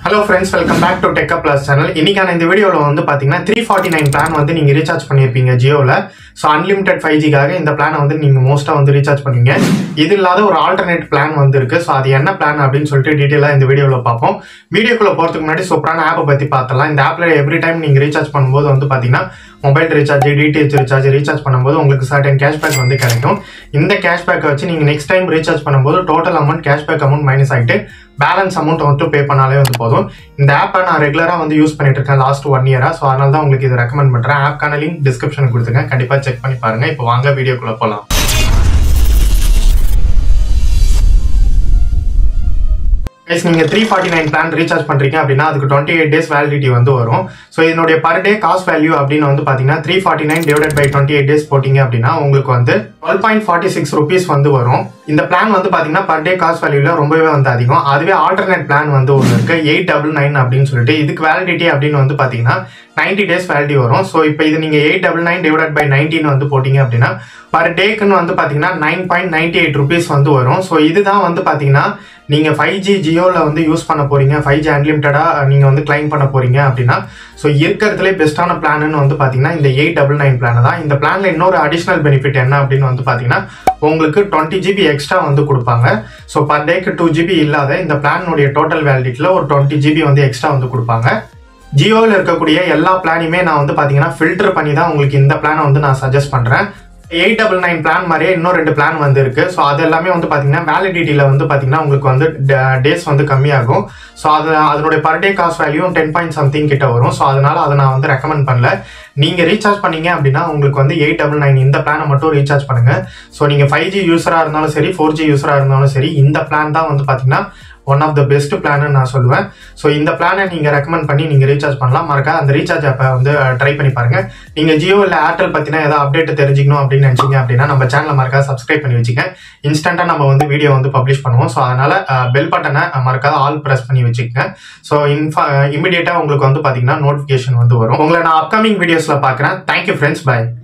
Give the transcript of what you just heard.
hello friends welcome back to டெக்கா plus channel இன்னைக்கான இந்த வீடியோவில் வந்து பார்த்தீங்கன்னா த்ரீ ஃபார்ட்டி நைன் பிளான் வந்து நீங்கள் ரீசார்ஜ் பண்ணியிருப்பீங்க ஜியோவில் ஸோ அன்லிமிடெட் ஃபைவ் ஜிக்காக இந்த பிளானை வந்து நீங்கள் மோஸ்ட்டாக வந்து ரீசார்ஜ் பண்ணுவீங்க இது இல்லாத ஒரு ஆல்டர்னேட் பிளான் வந்து இருக்கு ஸோ அது என்ன பிளான் அப்படின்னு சொல்லிட்டு டீட்டெயிலாக இந்த வீடியோவில் பார்ப்போம் வீடியோக்குள்ள போகிறதுக்கு முன்னாடி சூப்பரான ஆப்பை பற்றி பார்த்தலாம் இந்த ஆப்பில் எவ்ரி டைம் நீங்கள் ரீசார்ஜ் பண்ணும்போது வந்து பார்த்தீங்கன்னா mobile recharge DTH recharge recharge பண்ணும்போது உங்களுக்கு சர்டன் கேஷ்பேக் வந்து கிடைக்கும் இந்த கேஷ்பேக்கை வச்சு நீங்கள் நெக்ஸ்ட் டைம் ரீசார்ஜ் பண்ணும்போது total amount cashback amount minus ஆகிட்டு பேலன்ஸ் அமௌண்ட் மட்டும் பே பண்ணாலே வந்து போதும் இந்த ஆப்பை நான் ரெகுலராக வந்து யூஸ் பண்ணிட்டு இருக்கேன் லாஸ்ட் ஒன் இயரா ஸோ அதனால தான் உங்களுக்கு இது ரெக்கமெண்ட் பண்ணுறேன் ஆப்க்கான லிங்க் டிஸ்கிரிப்ஷன் கொடுத்துருக்கேன் கண்டிப்பாக செக் பண்ணி பாருங்க இப்போ வாங்க வீடியோக்குள்ள போகலாம் கைஸ் நீங்கள் three forty nine plan recharge பண்ணுறீங்க அப்படின்னா அதுக்கு டுவெண்ட்டி எயிட் டேஸ் வேலிடிட்டி வந்து வரும் ஸோ இதனுடைய பர் டே காஸ்ட் வேல்யூ அப்படின்னு வந்து பார்த்தீங்கன்னா three forty nine divide by twenty eight days போட்டிங்க அப்படின்னா உங்களுக்கு வந்து twelve point forty six rupees வந்து வரும் இந்த பிளான் வந்து பார்த்தீங்கன்னா பர் டே காஸ்ட் வேல்யூல ரொம்பவே வந்து அதிகம் அதுவே ஆல்டர்னேட் பிளான் வந்து ஒன்று இருக்கு எயிட் டபுள் நைன் அப்படின்னு சொல்லிட்டு இதுக்கு வேலிடிட்டி அப்படின்னு வந்து பார்த்தீங்கன்னா நைன்டி டேஸ் வேலிட்டி வரும் ஸோ இப்போ இது நீங்கள் eight double nine divide by nineteen வந்து போட்டிங்க அப்படின்னா பர் டேக்குன்னு வந்து பார்த்தீங்கன்னா nine point ninety eight rupees வந்து வரும் ஸோ இதுதான் வந்து பார்த்தீங்கன்னா நீங்கள் ஃபைவ் ஜி ஜியோவில் வந்து யூஸ் பண்ண போறீங்க ஃபைவ் ஜி அன்லிமிட்டடாக நீங்கள் வந்து கிளைம் பண்ண போறீங்க அப்படின்னா ஸோ இருக்கிறதுலே பெஸ்ட்டான பிளான்னு வந்து பார்த்தீங்கன்னா இந்த எயிட் டபுள் நைன் பிளான் தான் இந்த பிளானில் இன்னொரு அடிஷனல் பெனிஃபிட் என்ன அப்படின்னு வந்து பார்த்தீங்கன்னா உங்களுக்கு டுவெண்ட்டி ஜிபி எக்ஸ்ட்ரா வந்து கொடுப்பாங்க ஸோ பர் டேக்கு டூ ஜிபி இல்லாத இந்த பிளானுடைய டோட்டல் வேலிடிட்டியில் ஒரு டுவெண்ட்டி ஜிபி வந்து எக்ஸ்ட்ரா வந்து கொடுப்பாங்க ஜியோவில் இருக்கக்கூடிய எல்லா பிளானையுமே நான் வந்து பார்த்தீங்கன்னா ஃபில்டர் பண்ணி தான் உங்களுக்கு இந்த பிளானை வந்து நான் சஜஸ்ட் பண்ணுறேன் எயிட் டபுள் நைன் பிளான் மாதிரியே இன்னும் ரெண்டு பிளான் வந்து இருக்கு ஸோ அது எல்லாமே வந்து பார்த்தீங்கன்னா வேலிடிட்டியில் வந்து பார்த்தீங்கன்னா உங்களுக்கு வந்து டேஸ் வந்து கம்மியாகும் ஸோ அது அதனுடைய per day cost value ten point something கிட்ட வரும் ஸோ அதனால அதை நான் வந்து ரெக்கமெண்ட் பண்ணல நீங்கள் ரீசார்ஜ் பண்ணீங்க அப்படின்னா உங்களுக்கு வந்து எயிட் டபுள் நைன் இந்த பிளானை மட்டும் ரீசார்ஜ் பண்ணுங்க ஸோ நீங்கள் ஃபைவ் ஜி யூஸராக இருந்தாலும் சரி ஃபோர் ஜி யூஸராக இருந்தாலும் சரி இந்த பிளான் தான் வந்து பார்த்தீங்கன்னா ஒன் ஆஃப் த பெஸ்ட் பிளான்னு நான் சொல்லுவேன் ஸோ இந்த பிளானை நீங்கள் ரெக்கமெண்ட் பண்ணி நீங்கள் ரீசார்ஜ் பண்ணலாம் மறக்கா அந்த ரீசார்ஜ் ஆப்பை வந்து ட்ரை பண்ணி பாருங்க நீங்கள் ஜியோ இல்லை ஏர்டெல் பற்றினா ஏதாவது அப்டேட் தெரிஞ்சுக்கணும் அப்படின்னு நினச்சிங்க அப்படின்னா நம்ம சேனலை மறக்கா சப்ஸ்கிரைப் பண்ணி வச்சுக்க இன்ஸ்டண்ட்டாக நம்ம வந்து வீடியோ வந்து பப்ளிஷ் பண்ணுவோம் ஸோ அதனால பெல் பட்டனை மறக்காத ஆல் ப்ரெஸ் பண்ணி வச்சுக்கங்க ஸோ இன்ஃபா இமிடியேட்டாக உங்களுக்கு வந்து பார்த்தீங்கன்னா நோட்டிஃபிகேஷன் வந்து வரும் உங்களை நான் அப்கமிங் வீடியோஸில் பார்க்குறேன் தேங்க்யூ ஃப்ரெண்ட்ஸ் பை